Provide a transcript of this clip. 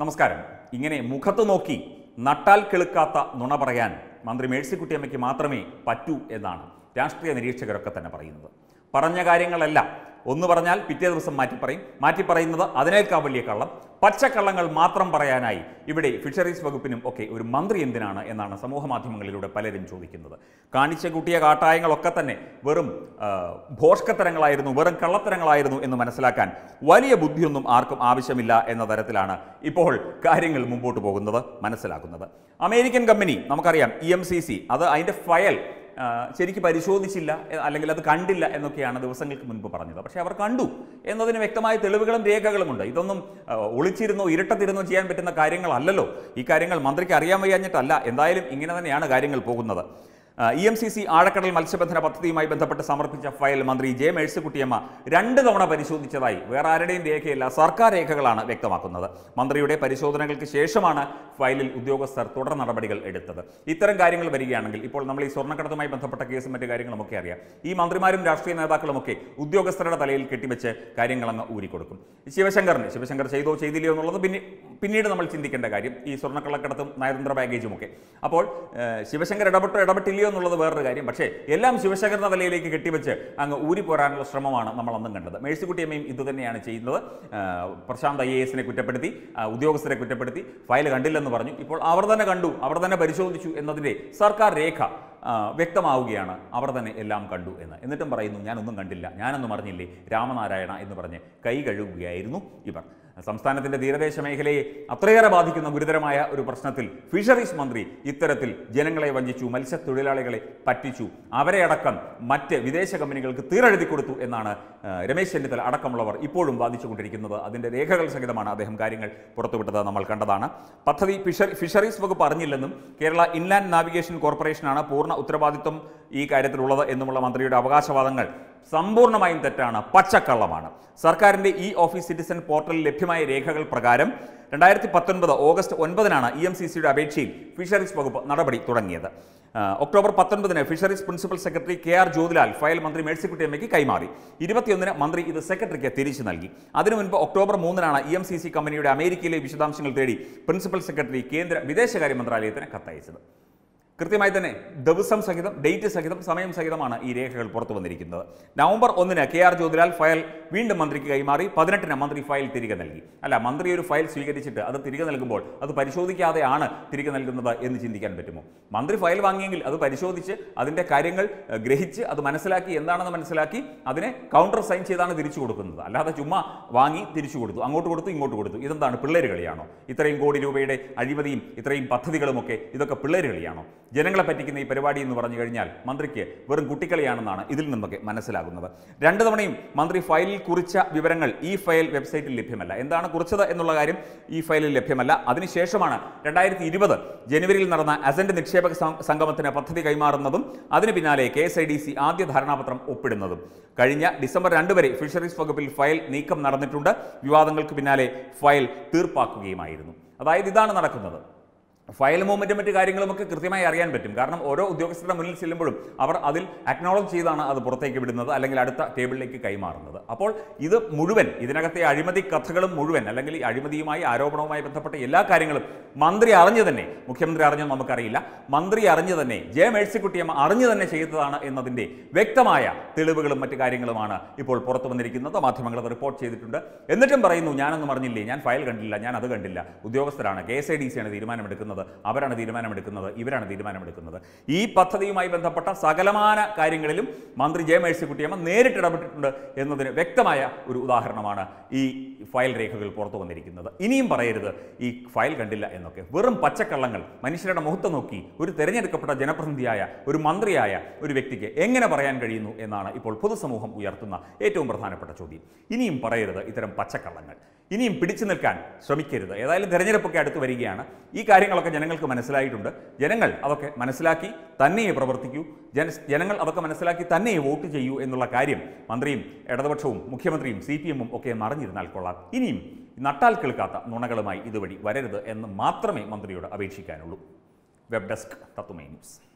നമസ്കാരം ഇങ്ങനെ മുഖത്ത് നോക്കി നട്ടാൽ കിളുക്കാത്ത നുണ പറയാൻ മന്ത്രി മേഴ്സിക്കുട്ടിയമ്മയ്ക്ക് മാത്രമേ പറ്റൂ എന്നാണ് രാഷ്ട്രീയ നിരീക്ഷകരൊക്കെ തന്നെ പറയുന്നത് പറഞ്ഞ കാര്യങ്ങളെല്ലാം ഒന്ന് പറഞ്ഞാൽ പിറ്റേ ദിവസം മാറ്റി പറയും മാറ്റി പറയുന്നത് അതിനേക്കാൾ വലിയ കള്ളം പച്ചക്കള്ളങ്ങൾ മാത്രം പറയാനായി ഇവിടെ ഫിഷറീസ് വകുപ്പിനും ഒക്കെ ഒരു മന്ത്രി എന്തിനാണ് എന്നാണ് സമൂഹ മാധ്യമങ്ങളിലൂടെ പലരും ചോദിക്കുന്നത് കാണിച്ച കൂട്ടിയ കാട്ടായങ്ങളൊക്കെ തന്നെ വെറും ആ, ഭോഷ്കത്തരങ്ങളായിരുന്നു വെറും കള്ളത്തരങ്ങളായിരുന്നു എന്ന് മനസ്സിലാക്കാൻ വലിയ ബുദ്ധിയൊന്നും ആർക്കും ആവശ്യമില്ല എന്ന തരത്തിലാണ് ഇപ്പോൾ കാര്യങ്ങൾ മുമ്പോട്ട് പോകുന്നത് മനസ്സിലാക്കുന്നത് അമേരിക്കൻ കമ്പനി നമുക്കറിയാം ഇ എം സി സി അത് അതിൻ്റെ ഫയൽ ആ, ശരിക്ക് പരിശോധിച്ചില്ല എ- അല്ലെങ്കിൽ അത് കണ്ടില്ല എന്നൊക്കെയാണ് ദിവസങ്ങൾക്ക് മുൻപ് പറഞ്ഞത് പക്ഷേ അവർ കണ്ടു എന്നതിന് വ്യക്തമായ തെളിവുകളും രേഖകളുമുണ്ട് ഇതൊന്നും ആ, ഒളിച്ചിരുന്നോ ഇരട്ടത്തിരുന്നോ ചെയ്യാൻ പറ്റുന്ന കാര്യങ്ങളല്ലല്ലോ ഈ കാര്യങ്ങൾ മന്ത്രിക്ക് അറിയാൻ വയ്യാഞ്ഞിട്ടല്ല എന്തായാലും ഇങ്ങനെ തന്നെയാണ് കാര്യങ്ങൾ പോകുന്നത് ഇ എം സി സി ആഴക്കടൽ മത്സ്യബന്ധന പദ്ധതിയുമായി ബന്ധപ്പെട്ട് സമർപ്പിച്ച ഫയൽ മന്ത്രി ജെ മേഴ്സിക്കുട്ടിയമ്മ രണ്ട് തവണ പരിശോധിച്ചതായി വേറെ ആരുടെയും രേഖയല്ല സർക്കാർ രേഖകളാണ് വ്യക്തമാക്കുന്നത് മന്ത്രിയുടെ പരിശോധനകൾക്ക് ശേഷമാണ് ഫയലിൽ ഉദ്യോഗസ്ഥർ തുടർ നടപടികൾ എടുത്തത് ഇത്തരം കാര്യങ്ങൾ വരികയാണെങ്കിൽ ഇപ്പോൾ നമ്മൾ ഈ സ്വർണ്ണക്കടത്തുമായി ബന്ധപ്പെട്ട കേസും മറ്റു കാര്യങ്ങളുമൊക്കെ അറിയാം ഈ മന്ത്രിമാരും രാഷ്ട്രീയ നേതാക്കളുമൊക്കെ ഉദ്യോഗസ്ഥരുടെ തലയിൽ കെട്ടിവെച്ച് കാര്യങ്ങളങ്ങ് ഊരിക്കൊടുക്കും ശിവശങ്കറിന് ശിവശങ്കർ ചെയ്തോ ചെയ്തില്ലയോ എന്നുള്ളത് പിന്നെ പിന്നീട് നമ്മൾ ചിന്തിക്കേണ്ട കാര്യം ഈ സ്വർണ്ണക്കള്ളക്കടത്തും നയതന്ത്ര ബാഗേജും ഒക്കെ അപ്പോൾ ഏഹ്, ശിവശങ്കർ ഇടപെട്ടോ ഇടപെട്ടില്ലയോ എന്നുള്ളത് വേറൊരു കാര്യം പക്ഷേ എല്ലാം ശിവശങ്കറിന്റെ തലയിലേക്ക് കെട്ടിവെച്ച് അങ്ങ് ഊരി പോരാനുള്ള ശ്രമമാണ് നമ്മൾ അന്നും കണ്ടത് മേഴ്സിക്കുട്ടിയമ്മയും ഇത് തന്നെയാണ് ചെയ്യുന്നത് ഏഹ്, പ്രശാന്ത് ഐ എ എസിനെ കുറ്റപ്പെടുത്തി ആ, ഉദ്യോഗസ്ഥരെ കുറ്റപ്പെടുത്തി ഫയൽ കണ്ടില്ലെന്ന് പറഞ്ഞു ഇപ്പോൾ അവർ തന്നെ കണ്ടു അവർ തന്നെ പരിശോധിച്ചു എന്നതിൻ്റെ സർക്കാർ രേഖ ആ, വ്യക്തമാവുകയാണ് അവർ തന്നെ എല്ലാം കണ്ടു എന്ന് എന്നിട്ടും പറയുന്നു ഞാനൊന്നും കണ്ടില്ല ഞാനൊന്നും അറിഞ്ഞില്ലേ രാമനാരായണ എന്ന് പറഞ്ഞ് കൈ കഴുകുകയായിരുന്നു ഇവർ സംസ്ഥാനത്തിന്റെ തീരദേശ മേഖലയെ അത്രയേറെ ബാധിക്കുന്ന ഗുരുതരമായ ഒരു പ്രശ്നത്തിൽ ഫിഷറീസ് മന്ത്രി ഇത്തരത്തിൽ ജനങ്ങളെ വഞ്ചിച്ചു മത്സ്യത്തൊഴിലാളികളെ പറ്റിച്ചു അവരെ അടക്കം മറ്റ് വിദേശ കമ്പനികൾക്ക് തീരെഴുതി കൊടുത്തു എന്നാണ് ആ, രമേശ് ചെന്നിത്തല അടക്കമുള്ളവർ ഇപ്പോഴും വാദിച്ചുകൊണ്ടിരിക്കുന്നത് അതിന്റെ രേഖകൾ സഹിതമാണ് അദ്ദേഹം കാര്യങ്ങൾ പുറത്തുവിട്ടത് നമ്മൾ കണ്ടതാണ് പദ്ധതി ഫിഷർ ഫിഷറീസ് വകുപ്പ് അറിഞ്ഞില്ലെന്നും കേരള ഇൻലാൻഡ് നാവിഗേഷൻ കോർപ്പറേഷനാണ് പൂർണ്ണ ഉത്തരവാദിത്വം ഈ കാര്യത്തിലുള്ളത് എന്നുമുള്ള മന്ത്രിയുടെ അവകാശവാദങ്ങൾ സമ്പൂർണ്ണമായും തെറ്റാണ് പച്ചക്കള്ളമാണ് സർക്കാരിന്റെ ഇ ഓഫീസ് സിറ്റിസൺ പോർട്ടലിൽ ലഭ്യമായ രേഖകൾ പ്രകാരം രണ്ടായിരത്തി പത്തൊൻപത് ഓഗസ്റ്റ് ഒൻപതിനാണ് ഇ എം സി സിയുടെ അപേക്ഷയിൽ ഫിഷറീസ് വകുപ്പ് നടപടി തുടങ്ങിയത് ആ, ഒക്ടോബർ പത്തൊൻപതിന് fisheries principal secretary K R Jyothilal file മന്ത്രി മേഴ്സിക്കുട്ടിയമ്മയ്ക്ക് കൈമാറി ഇരുപത്തിയൊന്നിന് മന്ത്രി ഇത് സെക്രട്ടറിക്ക് തിരിച്ചു നൽകി അതിനു മുൻപ് ഒക്ടോബർ മൂന്നിനാണ് ഇ എം സി സി കമ്പനിയുടെ അമേരിക്കയിലെ വിശദാംശങ്ങൾ തേടി പ്രിൻസിപ്പൽ സെക്രട്ടറി കേന്ദ്ര വിദേശകാര്യ മന്ത്രാലയത്തിന് കത്തയച്ചത് കൃത്യമായി തന്നെ ദിവസം സഹിതം ഡേറ്റ് സഹിതം സമയം സഹിതമാണ് ഈ രേഖകൾ പുറത്തു വന്നിരിക്കുന്നത് നവംബർ ഒന്നിന് കെ ആർ ജ്യോതിലാൽ ഫയൽ വീണ്ടും മന്ത്രിക്ക് കൈമാറി പതിനെട്ടിന് മന്ത്രി ഫയൽ തിരികെ നൽകി അല്ല മന്ത്രി ഒരു ഫയൽ സ്വീകരിച്ചിട്ട് അത് തിരികെ നൽകുമ്പോൾ അത് പരിശോധിക്കാതെയാണ് തിരികെ നൽകുന്നത് എന്ന് ചിന്തിക്കാൻ പറ്റുമോ മന്ത്രി ഫയൽ വാങ്ങിയെങ്കിൽ അത് പരിശോധിച്ച് അതിൻ്റെ കാര്യങ്ങൾ ഏഹ്, ഗ്രഹിച്ച് അത് മനസ്സിലാക്കി എന്താണെന്ന് മനസ്സിലാക്കി അതിനെ കൗണ്ടർ സൈൻ ചെയ്താണ് തിരിച്ചു കൊടുക്കുന്നത് അല്ലാതെ ചുമ്മാ വാങ്ങി തിരിച്ചു കൊടുത്തു അങ്ങോട്ട് കൊടുത്തു ഇങ്ങോട്ട് കൊടുത്തു ഇതെന്താണ് പിള്ളേര് കളിയാണോ ഇത്രയും കോടി രൂപയുടെ അഴിമതിയും ഇത്രയും പദ്ധതികളുമൊക്കെ ഇതൊക്കെ പിള്ളേര് കളിയാണോ ജനങ്ങളെ പറ്റിക്കുന്ന ഈ പരിപാടി എന്ന് പറഞ്ഞു കഴിഞ്ഞാൽ മന്ത്രിക്ക് വെറും കുട്ടിക്കളിയാണെന്നാണ് ഇതിൽ നിന്നൊക്കെ മനസ്സിലാകുന്നത് രണ്ട് തവണയും മന്ത്രി ഫയലിൽ കുറിച്ച വിവരങ്ങൾ ഈ ഫയൽ വെബ്സൈറ്റിൽ ലഭ്യമല്ല എന്താണ് കുറിച്ചത് എന്നുള്ള കാര്യം ഈ ഫയലിൽ ലഭ്യമല്ല അതിനുശേഷമാണ് രണ്ടായിരത്തി ഇരുപത് ജനുവരിയിൽ നടന്ന അസന്റ് നിക്ഷേപക സം- സംഗമത്തിന് പദ്ധതി കൈമാറുന്നതും അതിന് പിന്നാലെ K S I D C ആദ്യ ധാരണാപത്രം ഒപ്പിടുന്നതും കഴിഞ്ഞ ഡിസംബർ രണ്ട് വരെ ഫിഷറീസ് വകുപ്പിൽ ഫയൽ നീക്കം നടന്നിട്ടുണ്ട് വിവാദങ്ങൾക്ക് പിന്നാലെ ഫയൽ തീർപ്പാക്കുകയുമായിരുന്നു അതായത് ഇതാണ് നടക്കുന്നത് ഫയൽ മൂവ്മെൻറ്റും മറ്റു കാര്യങ്ങളുമൊക്കെ കൃത്യമായി അറിയാൻ പറ്റും കാരണം ഓരോ ഉദ്യോഗസ്ഥരുടെ മുന്നിൽ ചെല്ലുമ്പോഴും അവർ അതിൽ അക്നോളജ് ചെയ്താണ് അത് പുറത്തേക്ക് വിടുന്നത് അല്ലെങ്കിൽ അടുത്ത ടേബിളിലേക്ക് കൈമാറുന്നത് അപ്പോൾ ഇത് മുഴുവൻ ഇതിനകത്തെ അഴിമതി കഥകളും മുഴുവൻ അല്ലെങ്കിൽ ഈ അഴിമതിയുമായി ആരോപണവുമായി ബന്ധപ്പെട്ട എല്ലാ കാര്യങ്ങളും മന്ത്രി അറിഞ്ഞു തന്നെ മുഖ്യമന്ത്രി അറിഞ്ഞോ നമുക്കറിയില്ല മന്ത്രി അറിഞ്ഞു തന്നെ ജെ മേഴ്സിക്കുട്ടിയമ്മ അറിഞ്ഞു തന്നെ ചെയ്തതാണ് എന്നതിൻ്റെ വ്യക്തമായ തെളിവുകളും മറ്റു കാര്യങ്ങളുമാണ് ഇപ്പോൾ പുറത്തു വന്നിരിക്കുന്നത് മാധ്യമങ്ങൾ അത് റിപ്പോർട്ട് ചെയ്തിട്ടുണ്ട് എന്നിട്ടും പറയുന്നു ഞാനൊന്നും അറിഞ്ഞില്ലേ ഞാൻ ഫയൽ കണ്ടില്ല ഞാൻ അത് കണ്ടില്ല ഉദ്യോഗസ്ഥരാണ് കെ എസ് ഐ ഡി സിയാണ് തീരുമാനമെടുക്കുന്നത് അവരാണ് തീരുമാനമെടുക്കുന്നത് ഇവരാണ് തീരുമാനമെടുക്കുന്നത് ഈ പദ്ധതിയുമായി ബന്ധപ്പെട്ട സകലമാന കാര്യങ്ങളിലും മന്ത്രി ജെ മേഴ്സിക്കുട്ടിയമ്മ നേരിട്ട് ഇടപെട്ടിട്ടുണ്ട് എന്നതിന് വ്യക്തമായ ഒരു ഉദാഹരണമാണ് ഈ ഫയൽ രേഖകൾ പുറത്തു വന്നിരിക്കുന്നത് ഇനിയും പറയരുത് ഈ ഫയൽ കണ്ടില്ല എന്നൊക്കെ വെറും പച്ചക്കള്ളങ്ങൾ മനുഷ്യരുടെ മുഖത്ത് നോക്കി ഒരു തെരഞ്ഞെടുക്കപ്പെട്ട ജനപ്രതിനിധിയായ ഒരു മന്ത്രിയായ ഒരു വ്യക്തിക്ക് എങ്ങനെ പറയാൻ കഴിയുന്നു എന്നാണ് ഇപ്പോൾ പൊതുസമൂഹം ഉയർത്തുന്ന ഏറ്റവും പ്രധാനപ്പെട്ട ചോദ്യം ഇനിയും പറയരുത് ഇത്തരം പച്ചക്കള്ളങ്ങൾ ഇനിയും പിടിച്ചു നിൽക്കാൻ ശ്രമിക്കരുത് ഏതായാലും തെരഞ്ഞെടുപ്പൊക്കെ അടുത്ത് വരികയാണ് ഈ കാര്യങ്ങളൊക്കെ ജനങ്ങൾക്ക് മനസ്സിലായിട്ടുണ്ട് ജനങ്ങൾ അതൊക്കെ മനസ്സിലാക്കി തന്നെയേ പ്രവർത്തിക്കൂ ജന ജനങ്ങൾ അതൊക്കെ മനസ്സിലാക്കി തന്നെ വോട്ട് ചെയ്യൂ എന്നുള്ള കാര്യം മന്ത്രിയും ഇടതുപക്ഷവും മുഖ്യമന്ത്രിയും സി പി എമ്മും ഒക്കെ മറിഞ്ഞിരുന്നാൽ കൊള്ളാം ഇനിയും നട്ടാൽ കേൾക്കാത്ത നുണകളുമായി ഇതുവഴി വരരുത് എന്ന് മാത്രമേ മന്ത്രിയോട് അപേക്ഷിക്കാനുള്ളൂ വെബ് ഡെസ്ക് തത്തുമൈ ന്യൂസ്